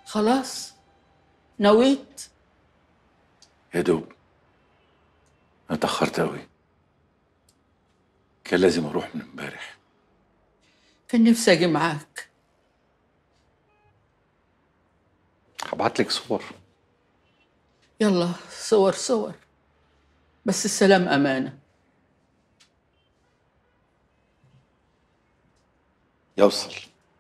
خلاص نويت يا دوب انا اتاخرت قوي كان لازم اروح من امبارح كان نفسي اجي معاك هبعت لك صور يلا صور صور بس السلام امانه يوصل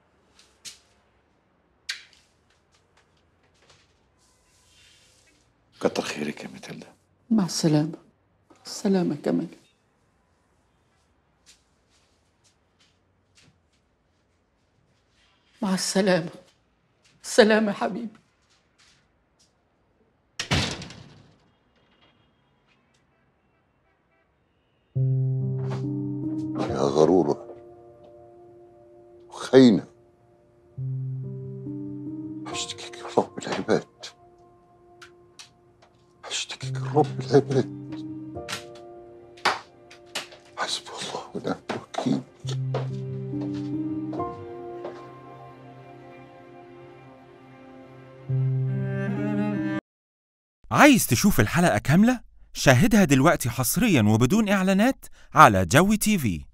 كتر خيرك يا متلة مع السلامه السلامه كمان مع السلامه السلامه يا حبيبي يا غرورة وخاينة أشتكيك يا رب العباد أشتكيك يا رب العباد حسبي الله ونعم الوكيل عايز تشوف الحلقة كاملة؟ شاهدها دلوقتي حصريا وبدون إعلانات على جوي تي في